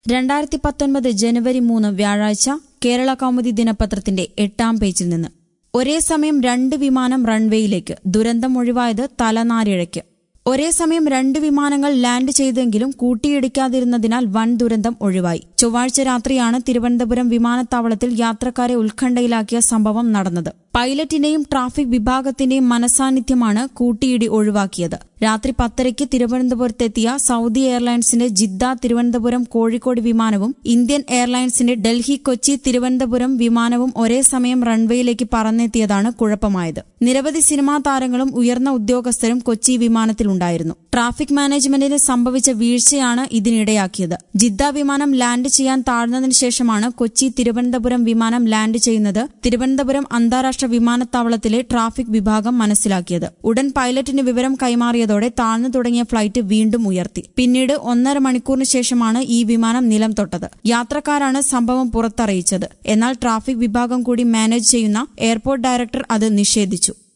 രണ്ടായിരത്തി പത്തൊൻപത് ജനുവരി മൂന്ന് വ്യാഴാഴ്ച കേരള കൗമുദി ദിനപത്രത്തിന്റെ എട്ടാം പേജിൽ നിന്ന് ഒരേ സമയം രണ്ട് വിമാനം റൺവേയിലേക്ക് ദുരന്തം ഒഴിവായത് തലനാരിഴയ്ക്ക് ഒരേ സമയം രണ്ട് വിമാനങ്ങൾ ലാൻഡ് ചെയ്തെങ്കിലും കൂട്ടിയിടിക്കാതിരുന്നതിനാൽ വൻ ദുരന്തം ഒഴിവായി ചൊവ്വാഴ്ച രാത്രിയാണ് തിരുവനന്തപുരം വിമാനത്താവളത്തിൽ യാത്രക്കാരെ ഉത്കണ്ഠയിലാക്കിയ സംഭവം നടന്നത് പൈലറ്റിന്റെയും ട്രാഫിക് വിഭാഗത്തിന്റെയും മനസാന്നിധ്യമാണ് കൂട്ടിയിടി ഒഴിവാക്കിയത് രാത്രി പത്തരയ്ക്ക് തിരുവനന്തപുരത്തെത്തിയ സൗദി എയർലൈൻസിന്റെ ജിദ്ദ തിരുവനന്തപുരം കോഴിക്കോട് വിമാനവും ഇന്ത്യൻ എയർലൈൻസിന്റെ ഡൽഹി കൊച്ചി തിരുവനന്തപുരം വിമാനവും ഒരേ സമയം റൺവേയിലേക്ക് പറന്നെത്തിയതാണ് കുഴപ്പമായത് നിരവധി സിനിമാ താരങ്ങളും ഉയർന്ന ഉദ്യോഗസ്ഥരും കൊച്ചി വിമാനത്തിലുണ്ടായിരുന്നു ട്രാഫിക് മാനേജ്മെന്റിന് സംഭവിച്ച വീഴ്ചയാണ് ഇതിനിടയാക്കിയത് ജിദ്ദ വിമാനം ലാൻഡ് ചെയ്യാൻ താഴ്ന്നതിനു ശേഷമാണ് കൊച്ചി തിരുവനന്തപുരം വിമാനം ലാൻഡ് ചെയ്യുന്നത് തിരുവനന്തപുരം അന്താരാഷ്ട്ര വിമാനത്താവളത്തിലെ ട്രാഫിക് വിഭാഗം മനസ്സിലാക്കിയത് ഉടൻ പൈലറ്റിന് വിവരം കൈമാറിയതോടെ താഴ്ന്നു തുടങ്ങിയ ഫ്ലൈറ്റ് വീണ്ടും ഉയർത്തി പിന്നീട് ഒന്നര മണിക്കൂറിന് ശേഷമാണ് ഈ വിമാനം നിലം തൊട്ടത് യാത്രക്കാരാണ് സംഭവം പുറത്തറിയിച്ചത് എന്നാൽ ട്രാഫിക് വിഭാഗം കൂടി മാനേജ് ചെയ്യുന്ന എയർപോർട്ട് ഡയറക്ടർ അത് നിഷേധിച്ചു